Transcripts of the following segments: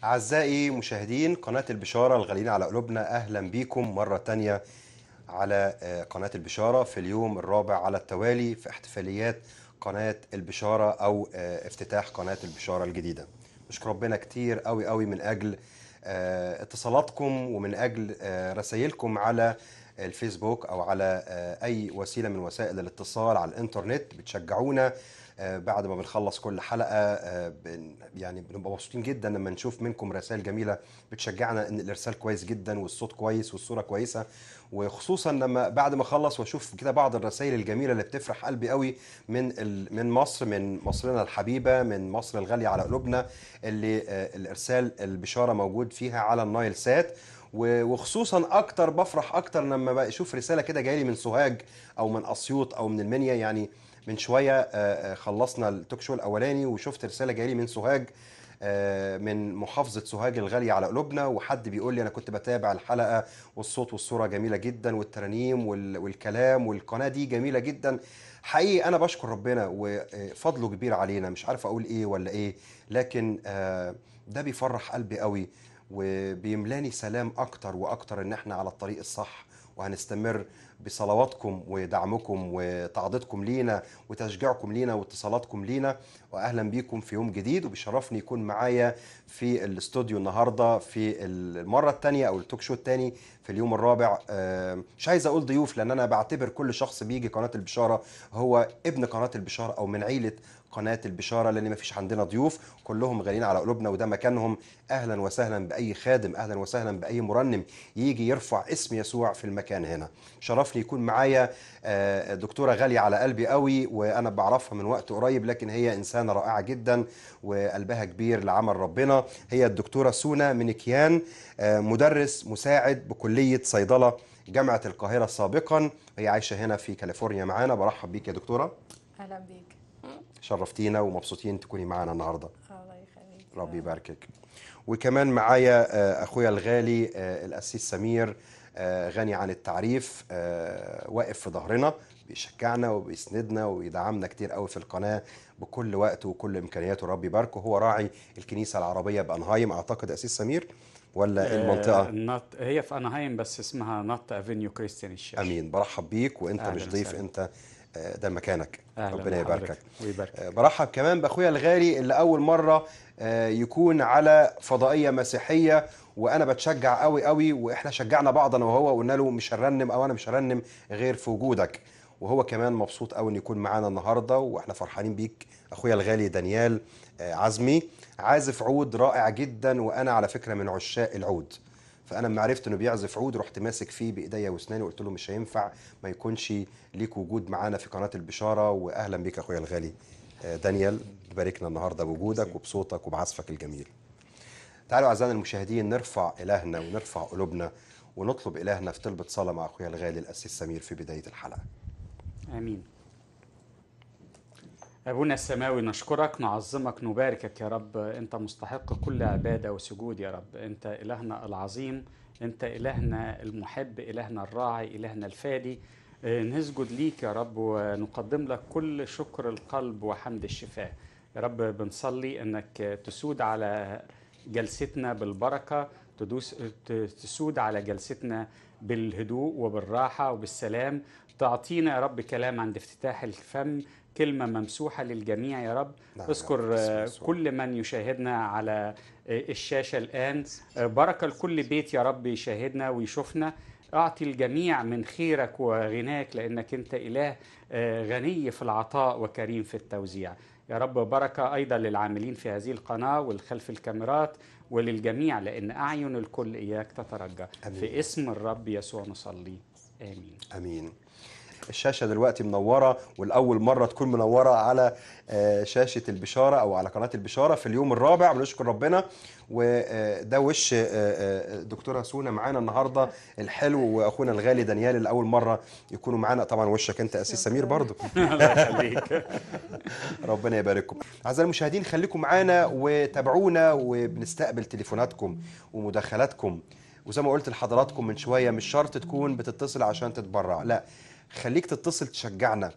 أعزائي مشاهدين قناة البشارة الغاليين على قلوبنا أهلا بيكم مرة تانية على آه، قناة البشارة في اليوم الرابع على التوالي في احتفاليات قناة البشارة أو آه، افتتاح قناة البشارة الجديدة نشكر ربنا كتير قوي قوي من أجل آه، اتصالاتكم ومن أجل آه، رسائلكم على الفيسبوك أو على آه، أي وسيلة من وسائل الاتصال على الإنترنت بتشجعونا آه، بعد ما بنخلص كل حلقة آه، بن- يعني بنبقى مبسوطين جدا لما نشوف منكم رسائل جميلة بتشجعنا ان الارسال كويس جدا والصوت كويس والصورة كويسة وخصوصا لما بعد ما اخلص واشوف كده بعض الرسائل الجميلة اللي بتفرح قلبي قوي من ال- من مصر من مصرنا الحبيبة من مصر الغالية على قلوبنا اللي آه، الارسال البشارة موجود فيها على النايل سات و- وخصوصا اكتر بفرح اكتر لما بشوف رساله كده جايه من سوهاج او من اسيوط او من المنيا يعني من شويه آه، آه، خلصنا التوك شو الاولاني وشفت رساله جايه لي من سوهاج آه، من محافظه سوهاج الغاليه على قلوبنا وحد بيقول لي انا كنت بتابع الحلقه والصوت والصوره جميله جدا والترانيم وال- والكلام والقناه دي جميله جدا حقيقي انا بشكر ربنا وفضله كبير علينا مش عارف اقول ايه ولا ايه لكن آه، ده بيفرح قلبي قوي وبيملاني سلام اكتر واكتر ان احنا على الطريق الصح وهنستمر بصلواتكم ودعمكم وتعضيدكم لينا وتشجيعكم لينا واتصالاتكم لينا واهلا بيكم في يوم جديد وبيشرفني يكون معايا في الاستوديو النهارده في المره الثانيه او التوك شو الثاني في اليوم الرابع آه، مش عايز اقول ضيوف لان انا بعتبر كل شخص بيجي قناه البشاره هو ابن قناه البشاره او من عيله قناه البشاره لان ما فيش عندنا ضيوف كلهم غاليين على قلوبنا وده مكانهم اهلا وسهلا باي خادم اهلا وسهلا باي مرنم يجي يرفع اسم يسوع في المكان هنا شرفني يكون معايا آه، دكتوره غاليه على قلبي قوي وانا بعرفها من وقت قريب لكن هي انسانه رائعه جدا وقلبها كبير لعمل ربنا هي الدكتوره سونا منكيان آه، مدرس مساعد بكليه صيدله جامعه القاهره سابقا هي عايشه هنا في كاليفورنيا معانا برحب بيك يا دكتوره اهلا بيك شرفتينا ومبسوطين تكوني معانا النهارده الله يخليك ربي يباركك وكمان معايا آه، اخويا الغالي آه، القسيس سمير آه، غني عن التعريف آه، واقف في ظهرنا بيشجعنا وبيسندنا ويدعمنا كتير قوي في القناه بكل وقت وكل امكانياته ربي يباركه هو راعي الكنيسه العربيه بانهايم اعتقد قسيس سمير ولا إيه آه، المنطقه نط هي في انهايم بس اسمها نط افينيو كريستيان الشيخ امين برحب بيك وانت أهلاً مش ضيف وسهلاً. انت آه، ده مكانك أهلاً ربنا يباركك بحضرتك ويبارك آه، برحب كمان باخويا الغالي اللي اول مره آه، يكون على فضائيه مسيحيه وانا بتشجع قوي قوي واحنا شجعنا بعض انا وهو وقلنا له مش هنرنم او انا مش هرنم غير في وجودك وهو كمان مبسوط قوي ان يكون معانا النهارده واحنا فرحانين بيك اخويا الغالي دانيال آه، عزمي عازف عود رائع جدا وانا على فكره من عشاق العود فانا لما عرفت انه بيعزف عود رحت ماسك فيه بايديا واسناني وقلت له مش هينفع ما يكونش ليك وجود معانا في قناه البشاره واهلا بيك اخويا الغالي آه، دانيال باركنا النهارده بوجودك وبصوتك وبعزفك الجميل تعالوا اعزائنا المشاهدين نرفع الهنا ونرفع قلوبنا ونطلب الهنا في طلبه صلاه مع اخويا الغالي الاسيس سمير في بدايه الحلقه امين ابونا السماوي نشكرك نعظمك نباركك يا رب انت مستحق كل عباده وسجود يا رب انت الهنا العظيم انت الهنا المحب الهنا الراعي الهنا الفادي آه، نسجد ليك يا رب ونقدم لك كل شكر القلب وحمد الشفاء يا رب بنصلي انك تسود على جلستنا بالبركه تدوس ت- تسود على جلستنا بالهدوء وبالراحه وبالسلام تعطينا يا رب كلام عند افتتاح الفم كلمة ممسوحة للجميع يا رب نعم يا اذكر رب، باسم آه، يسوع. كل من يشاهدنا على آه، الشاشة الآن آه، بركة لكل بيت يا رب يشاهدنا ويشوفنا أعطي الجميع من خيرك وغناك لأنك أنت إله آه، غني في العطاء وكريم في التوزيع يا رب بركة أيضا للعاملين في هذه القناة والخلف الكاميرات وللجميع لأن أعين الكل إياك تترجى أمين. في اسم الرب يسوع نصلي آمين امين الشاشه دلوقتي منوره والاول مره تكون منوره على آه، شاشه البشاره او على قناه البشاره في اليوم الرابع بنشكر ربنا وده وش آه، آه، دكتوره سونا معانا النهارده الحلو واخونا الغالي دانيال اللي اول مره يكونوا معانا طبعا وشك انت اسيس سمير برضو الله يخليك ربنا يبارككم اعزائي المشاهدين خليكم معانا وتابعونا وبنستقبل تليفوناتكم ومداخلاتكم وزي ما قلت لحضراتكم من شويه مش شرط تكون بتتصل عشان تتبرع لا خليك تتصل تشجعنا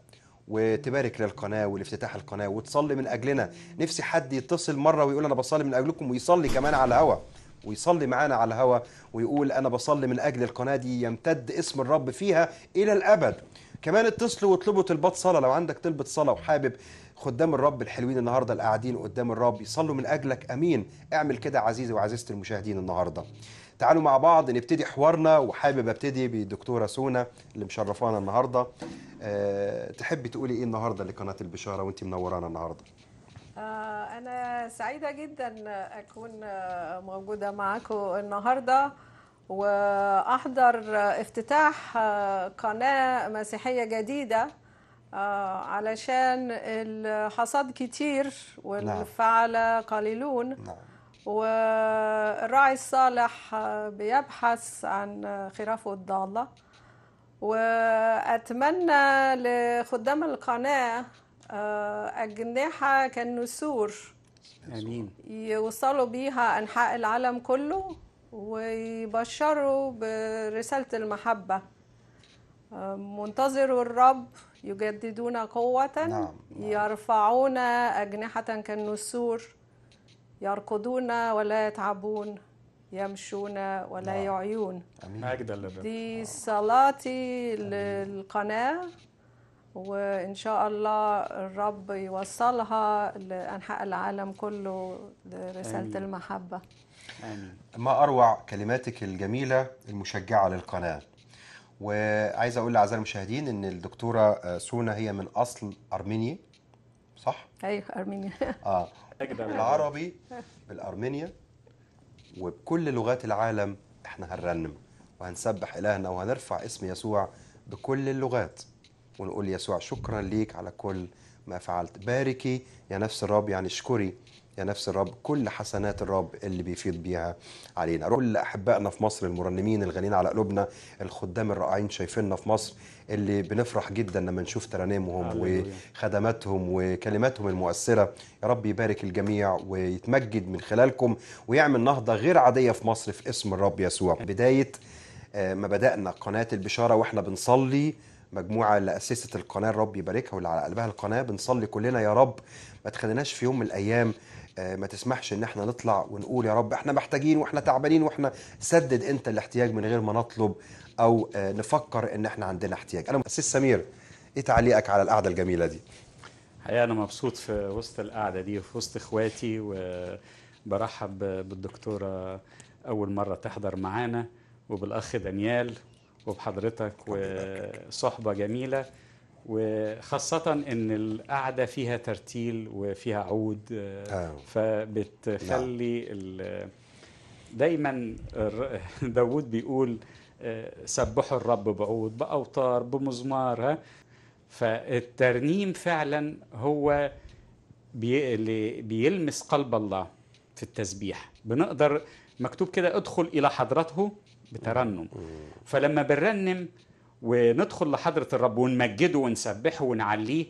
وتبارك للقناه ولافتتاح القناه وتصلي من اجلنا نفسي حد يتصل مره ويقول انا بصلي من اجلكم ويصلي كمان على الهوا ويصلي معانا على الهوا ويقول انا بصلي من اجل القناه دي يمتد اسم الرب فيها الى الابد كمان اتصلوا واطلبوا طلبات صلاه لو عندك طلبه صلاه وحابب خدام الرب الحلوين النهارده القاعدين قدام الرب يصلوا من اجلك امين اعمل كده عزيزي وعزيزتي المشاهدين النهارده تعالوا مع بعض نبتدي حوارنا وحابب ابتدي بالدكتوره سونا اللي مشرفانا النهارده أه تحبي تقولي ايه النهارده لقناه البشاره وانت منورانا النهارده آه، أنا سعيدة جدا أكون آه، موجودة معاكم النهاردة وأحضر آه، افتتاح آه، قناة مسيحية جديدة آه، علشان الحصاد كتير والفعل قليلون نعم والراعي الصالح آه، بيبحث عن آه، خرافه الضالة وأتمنى لخدام القناة آه، أجنحة كالنسور امين يوصلوا بيها أنحاء العالم كله ويبشروا برسالة المحبة آه، منتظروا الرب يجددون قوة نعم، نعم. يرفعون أجنحة كالنسور يركضون ولا يتعبون يمشون ولا نعم. يعيون امين مجدا للرب دي صلاتي للقناة وإن شاء الله الرب يوصلها لأنحاء العالم كله لرسالة آمين. المحبة امين ما اروع كلماتك الجميله المشجعه للقناه وعايز اقول لاعزائي المشاهدين ان الدكتوره آه، سونا هي من اصل ارميني صح أيوة أرمينيا اه مجدا للرب بالعربي بالارمينيا وبكل لغات العالم احنا هنرنم وهنسبح الهنا وهنرفع اسم يسوع بكل اللغات ونقول يسوع شكرا ليك على كل ما فعلت باركي يا نفس الرب يعني اشكري يا نفس الرب كل حسنات الرب اللي بيفيض بيها علينا كل احبائنا في مصر المرنمين الغاليين على قلوبنا الخدام الرائعين شايفيننا في مصر اللي بنفرح جدا لما نشوف ترانيمهم هللويا. خدماتهم وكلماتهم المؤثرة يا رب يبارك الجميع ويتمجد من خلالكم ويعمل نهضة غير عادية في مصر في اسم الرب يسوع بداية آه، ما بدأنا قناة البشارة واحنا بنصلي مجموعة اللي أسست القناة الرب يباركها واللي على قلبها القناة بنصلي كلنا يا رب ما تخليناش في يوم من الأيام آه، ما تسمحش ان احنا نطلع ونقول يا رب احنا محتاجين واحنا تعبانين واحنا سدد انت الاحتياج من غير ما نطلب او آه، نفكر ان احنا عندنا احتياج انا اسيس سمير ايه تعليقك على القعده الجميله دي حقيقة أنا مبسوط في وسط القعدة دي وفي وسط إخواتي وبرحب بالدكتورة أول مرة تحضر معانا وبالأخ دانيال وبحضرتك وصحبة جميلة وخاصة إن القعدة فيها ترتيل وفيها عود آه. فبتخلي ال- دايما الر- داود بيقول آه، سبحوا الرب بعود بأوتار بمزمار ها فالترنيم فعلا هو بي اللي بيلمس قلب الله في التسبيح بنقدر مكتوب كده ادخل الى حضرته بترنم فلما بنرنم وندخل لحضره الرب ونمجده ونسبحه ونعليه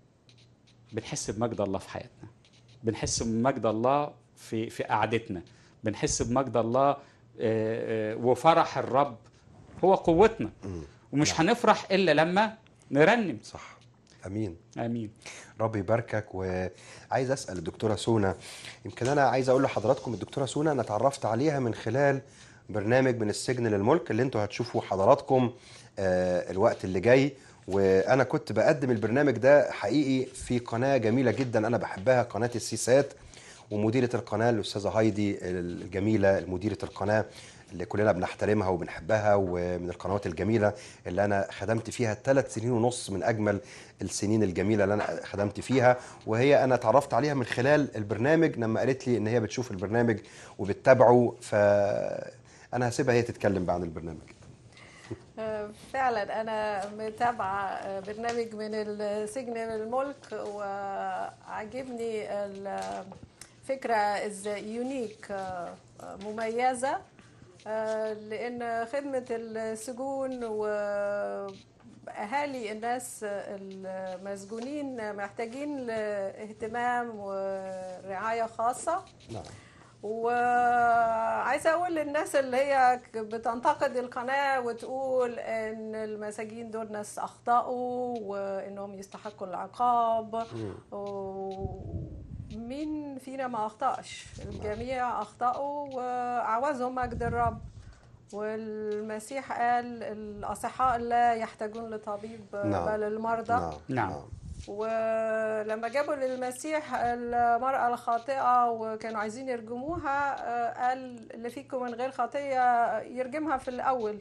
بنحس بمجد الله في حياتنا بنحس بمجد الله في في قعدتنا بنحس بمجد الله آه، آه، وفرح الرب هو قوتنا ومش هنفرح الا لما نرنم صح امين امين رب يباركك وعايز اسال الدكتوره سونا يمكن انا عايز اقول لحضراتكم الدكتوره سونا انا اتعرفت عليها من خلال برنامج من السجن للملك اللي انتوا هتشوفوا حضراتكم آه، الوقت اللي جاي وانا كنت بقدم البرنامج ده حقيقي في قناه جميله جدا انا بحبها قناه السيسات ومديره القناه الاستاذه هايدي الجميله مديره القناه اللي كلنا بنحترمها وبنحبها ومن القنوات الجميله اللي انا خدمت فيها ثلاث سنين ونص من اجمل السنين الجميله اللي انا خدمت فيها وهي انا اتعرفت عليها من خلال البرنامج لما قالت لي ان هي بتشوف البرنامج وبتتابعه فانا هسيبها هي تتكلم بقى عن البرنامج آه، فعلا انا متابعه آه، برنامج من السجن للملك وعجبني الفكره ازاي يونيك آه، آه، مميزه آه، لان خدمه السجون واهالي الناس المسجونين محتاجين لاهتمام ورعايه خاصه نعم وعايزه اقول للناس اللي هي ك- بتنتقد القناه وتقول ان المساجين دول ناس اخطاوا وانهم يستحقوا العقاب ومين فينا ما اخطاش الجميع اخطاوا وعوزهم مجد الرب والمسيح قال الاصحاء لا يحتاجون لطبيب نعم. بل المرضى نعم نعم. ولما جابوا للمسيح المرأة الخاطئة وكانوا عايزين يرجموها آه، قال اللي فيكم من غير خطية يرجمها في الأول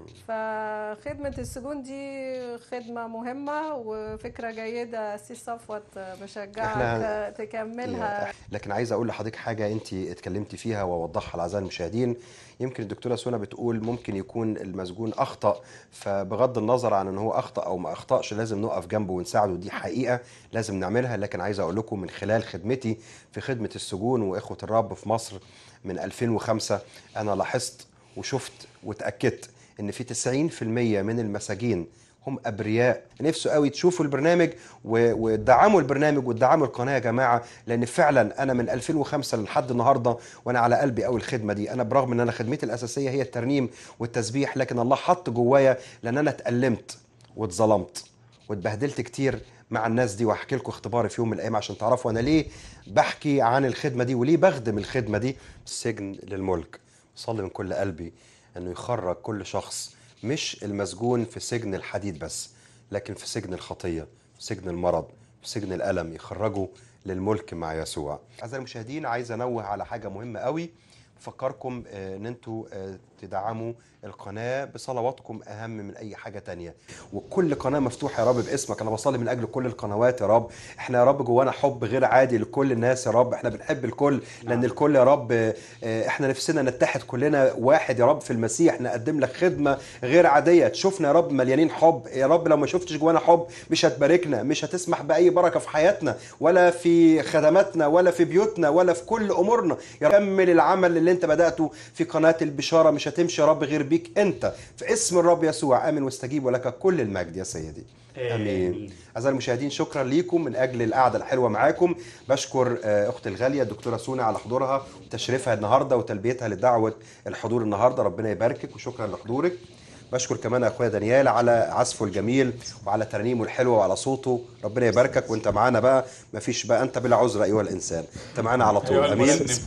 فخدمة السجون دي خدمة مهمة وفكرة جيدة سي صفوت بشجعك إحنا- تكملها لكن عايز اقول لحضرتك حاجه انت اتكلمتي فيها واوضحها لاعزائي المشاهدين يمكن الدكتوره سونا بتقول ممكن يكون المسجون اخطا فبغض النظر عن ان هو اخطا او ما اخطاش لازم نقف جنبه ونساعده دي حقيقه لازم نعملها لكن عايز اقول لكم من خلال خدمتي في خدمه السجون واخوه الرب في مصر من 2005 انا لاحظت وشفت وتاكدت ان في 90% من المساجين هم ابرياء نفسه قوي تشوفوا البرنامج و- وتدعموا البرنامج وتدعموا القناه يا جماعه لان فعلا انا من 2005 لحد النهارده وانا على قلبي قوي الخدمه دي انا برغم ان انا خدمتي الاساسيه هي الترنيم والتسبيح لكن الله حط جوايا لان انا اتالمت واتظلمت واتبهدلت كتير مع الناس دي وهحكي لكم اختباري في يوم من الايام عشان تعرفوا انا ليه بحكي عن الخدمه دي وليه بخدم الخدمه دي السجن للملك صلي من كل قلبي انه يخرج كل شخص مش المسجون في سجن الحديد بس لكن في سجن الخطيه في سجن المرض في سجن الالم يخرجوا للملك مع يسوع اعزائي المشاهدين عايز انوه على حاجه مهمه قوي بفكركم آه، ان انتوا آه، تدعموا القناه بصلواتكم اهم من اي حاجه تانية وكل قناه مفتوحه يا رب باسمك انا بصلي من اجل كل القنوات يا رب احنا يا رب جوانا حب غير عادي لكل الناس يا رب احنا بنحب الكل لان الكل يا رب آه، احنا نفسنا نتحد كلنا واحد يا رب في المسيح نقدم لك خدمه غير عاديه تشوفنا يا رب مليانين حب يا رب لو ما شفتش جوانا حب مش هتباركنا مش هتسمح باي بركه في حياتنا ولا في خدماتنا ولا في بيوتنا ولا في كل امورنا يا رب كمل العمل اللي انت بداته في قناه البشاره مش هتمشي يا رب غير بيك انت في اسم الرب يسوع امن واستجيب ولك كل المجد يا سيدي امين آمين. اعزائي المشاهدين شكرا ليكم من اجل القعده الحلوه معاكم بشكر آه، اختي الغاليه الدكتوره سونا على حضورها وتشريفها النهارده وتلبيتها لدعوه الحضور النهارده ربنا يباركك وشكرا لحضورك بشكر كمان اخويا دانيال على عزفه الجميل وعلى ترنيمه الحلوه وعلى صوته ربنا يباركك وانت معانا بقى مفيش بقى انت بلا عذر ايها الانسان انت معانا على طول أيها امين المرنم.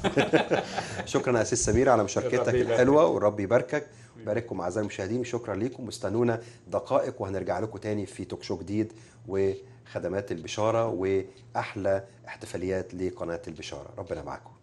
شكرا يا اسيس سمير على مشاركتك الرب يباركك. الحلوه والرب يباركك ويبارككم اعزائي المشاهدين شكرا ليكم واستنونا دقائق وهنرجع لكم تاني في توك شو جديد وخدمات البشاره واحلى احتفاليات لقناه البشاره ربنا معاكم